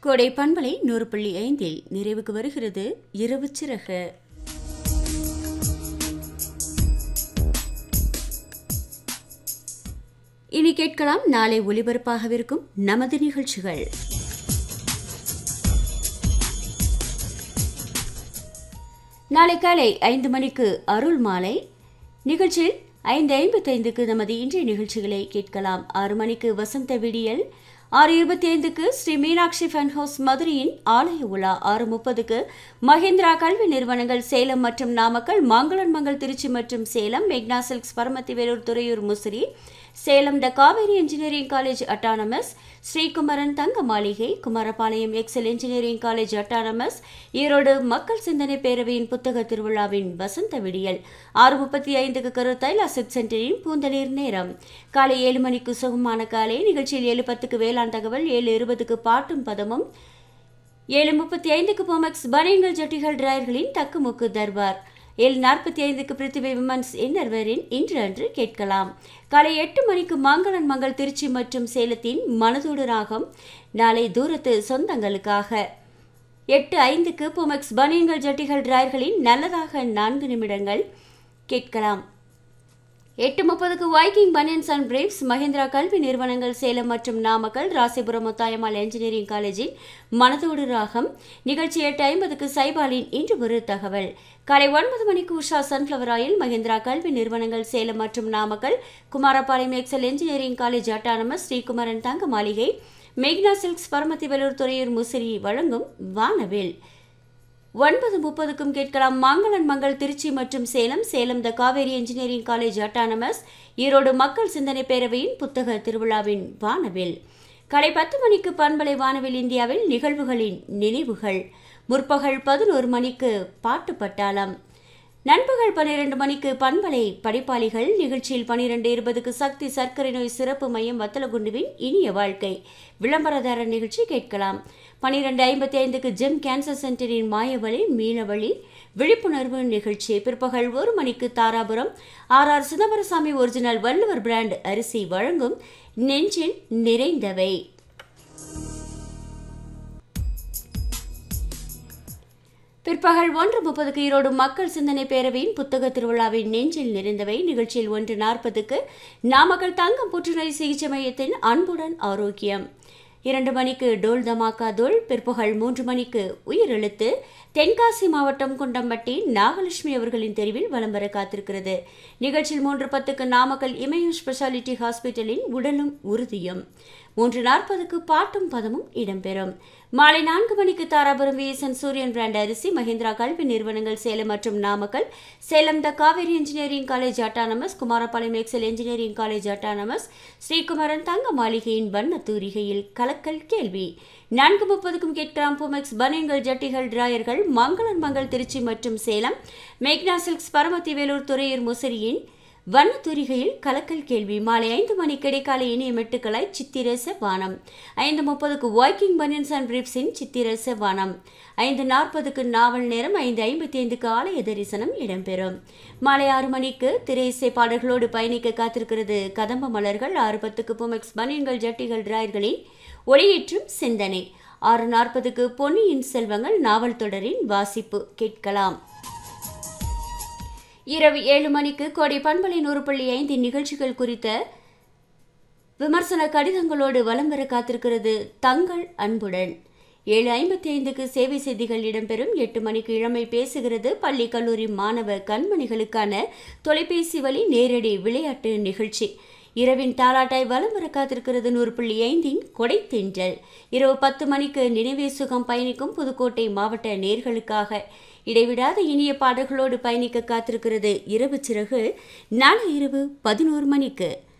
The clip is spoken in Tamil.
கோடை பண்பலை நூறு புள்ளி ஐந்தில் நிறைவுக்கு வருகிறது இரவு சிறகு இனி கேட்கலாம் நாளை ஒலிபரப்பாகவிருக்கும் நமது நிகழ்ச்சிகள் நாளை காலை ஐந்து மணிக்கு அருள் மாலை நிகழ்ச்சியில் ஐந்து ஐம்பத்தைந்துக்கு நமது இன்றைய நிகழ்ச்சிகளை கேட்கலாம் ஆறு மணிக்கு வசந்த விடியல் ஆறு இருபத்தி ஐந்துக்கு ஸ்ரீ மீனாட்சி ஃபன் ஹவுஸ் மதுரையின் ஆலய உலா ஆறு முப்பதுக்கு மஹிந்திரா கல்வி நிறுவனங்கள் சேலம் மற்றும் நாமக்கல் மாங்கலன் மங்கல் திருச்சி மற்றும் சேலம் மெக்னா silks Paramathi Velur Thuraiyur Musiri Salem the Kaveri engineering college autonomous Srikumaran தங்க மாளிகை Kumarapalayam Excel engineering college autonomous Erode மக்கள் சிந்தனை பேரவையின் புத்தக திருவிழாவின் வசந்த விடியல் ஆறு முப்பத்தி ஐந்துக்கு கருத்தாய் அசிட் சென்டரின் பூந்தளிர் நேரம் காலை ஏழு மணிக்கு சுகமான காலை நிகழ்ச்சியில் ஏழு பத்துக்கு வேளாண் தகவல் ஏழு இருபதுக்கு பாட்டும் பதமும் ஏழு முப்பத்தி ஐந்துக்கு போமக்ஸ் பனியன்கள் ஜட்டிகள் டிராயர்களின் தக்குமுக்கு தர்பார் ஏழு நாற்பத்தி ஐந்துக்கு பிருத்திவி விமன்ஸ் இன்னர்வரின் இன்று அன்று கேட்கலாம் காலை எட்டு மணிக்கு மாங்கலன் மங்கள் திருச்சி மற்றும் சேலத்தின் மனதோடு ராகம் நாளை தூரத்து சொந்தங்களுக்காக எட்டு ஐந்துக்கு போமக்ஸ் பனியன்கள் ஜட்டிகள் டிராயர்களின் நல்லதாக நான்கு நிமிடங்கள் கேட்கலாம் எட்டு முப்பதுக்கு Viking banians and briefs Mahindra கல்வி நிறுவனங்கள் சேலம் மற்றும் நாமக்கல் ராசிபுரம் முத்தாயம்மாள் என்ஜினியரிங் காலேஜின் மனதோடு ராகம் நிகழ்ச்சி எட்டு ஐம்பதுக்கு சைபாலின் இன்று ஒரு தகவல் காலை ஒன்பது மணிக்கு உஷா சன்ஃப்ளவர் ஆயில் மஹிந்திரா கல்வி நிறுவனங்கள் சேலம் மற்றும் Namakkal Kumarapalayam Excel engineering college autonomous Srikumaran தங்க மாளிகை மேக்னா சில்க்ஸ் பரமத்தி வேலூர் துறையூர் முசிறி வழங்கும் வானவில் ஒன்பது முப்பதுக்கும் கேட்கலாம் மாங்கலன் மங்கள் திருச்சி மற்றும் Salem Salem the Kaveri engineering college autonomous Erode மக்கள் சிந்தனை பேரவையின் புத்தக திருவிழாவின் வானவில் காலை பத்து மணிக்கு பண்பலை வானவில் இந்தியாவில் நிகழ்வுகளின் நினைவுகள் முற்பகல் பதினோரு மணிக்கு பாட்டு பட்டாளம் நண்பகல் பன்னிரண்டு மணிக்கு பண்பலை படிப்பாளிகள் நிகழ்ச்சியில் பனிரெண்டு இருபதுக்கு சக்தி சர்க்கரை நோய் சிறப்பு மையம் வத்தலகுண்டுவின் இனிய வாழ்க்கை விளம்பரதாரர் நிகழ்ச்சி கேட்கலாம் பனிரெண்டு ஐம்பத்தி ஐந்துக்கு ஜெம் கேன்சர் சென்டரின் மாயவழி மீளவழி விழிப்புணர்வு நிகழ்ச்சி பிற்பகல் ஒரு மணிக்கு Dharapuram R R Chidambarasamy original Valluvar brand அரிசி வழங்கும் நெஞ்சில் நிறைந்தவை பிற்பகல் ஒன்று முப்பதுக்கு ஈரோடு மக்கள் சிந்தனை பேரவையின் புத்தக திருவிழாவின் நெஞ்சில் நிறைந்தவை நிகழ்ச்சியில் ஒன்று நாற்பதுக்கு நாமக்கல் தங்கம் புற்றுநோய் சிகிச்சை மையத்தின் அன்புடன் ஆரோக்கியம் இரண்டு மணிக்கு டோல் தமாக்கா தோல் பிற்பகல் மூன்று மணிக்கு உயிரெழுத்து தென்காசி மாவட்டம் குண்டம்பட்டி நாகலட்சுமி அவர்களின் தெரிவில் வலம் வர காத்திருக்கிறது நிகழ்ச்சியில் மூன்று பத்துக்கு நாமக்கல் இமயம் ஸ்பெஷாலிட்டி ஹாஸ்பிட்டலின் உடலும் உறுதியும் மூன்று நாற்பதுக்கு பாட்டும் பதமும் இடம்பெறும் மாலை நான்கு மணிக்கு தாராபுரம் விஎஸ்என் சூரியன் பிராண்ட் அரிசி மஹிந்திரா கல்வி நிறுவனங்கள் சேலம் மற்றும் Namakkal Salem the Kaveri engineering college autonomous Kumarapalayam Excel engineering college autonomous Srikumaran தங்க மாளிகையின் வண்ண தூரிகையில் கலக்கல் கேள்வி நான்கு முப்பதுக்கும் கேட்கலாம் புமெக்ஸ் பனியன்கள் ஜட்டிகள் டிராயர்கள் மங்களன் மங்கள் திருச்சி மற்றும் சேலம் மேக்னா சில்க்ஸ் பரமத்தி வேலூர் துறையூர் முசிறியின் வண்ணத்துரிகையில் கலக்கல் கேள்வி மாலை ஐந்து மணி கிடைக்கால இனிய மெட்டுக்களாய் சித்திரச வானம் ஐந்து முப்பதுக்கு வாக்கிங் பனியன்ஸ் அண்ட் பிரீப்ஸின் சித்திரச வானம் ஐந்து நாற்பதுக்கு நாவல் நேரம் ஐந்து ஐம்பத்தி ஐந்துக்கு ஆலய தரிசனம் இடம்பெறும் மாலை ஆறு மணிக்கு திரை இசை பாடல்களோடு பயணிக்க காத்திருக்கிறது கதம்ப மலர்கள் ஆறு பத்துக்கு புமெக்ஸ் பனியன்கள் ஜட்டிகள் டிராயர்களின் ஒளியேற்றும் சிந்தனை ஆறு நாற்பதுக்கு பொன்னியின் செல்வங்கள் நாவல் தொடரின் வாசிப்பு கேட்கலாம் இரவு ஏழு மணிக்கு கோடை பண்பலை நூறு புள்ளி ஐந்து நிகழ்ச்சிகள் குறித்த விமர்சன கடிதங்களோடு வலம் வர காத்திருக்கிறது தங்கள் அன்புடன் ஏழு ஐம்பத்தி ஐந்துக்கு சேவை செய்திகள் இடம்பெறும் எட்டு மணிக்கு இளமை பேசுகிறது பள்ளி கல்லூரி மாணவ கண்மணிகளுக்கான தொலைபேசி வழி நேரடி விளையாட்டு நிகழ்ச்சி இரவின் தாலாட்டாய் வலம் வர காத்திருக்கிறது நூறு புள்ளி ஐந்தின் கொடை தென்றல் இரவு பத்து மணிக்கு நினைவே சுகம் பயணிக்கும் புதுக்கோட்டை மாவட்ட நேர்களுக்காக இடைவிடாத இனிய பாடல்களோடு பயணிக்க காத்திருக்கிறது இரவு சிறகு நாளை இரவு பதினோரு மணிக்கு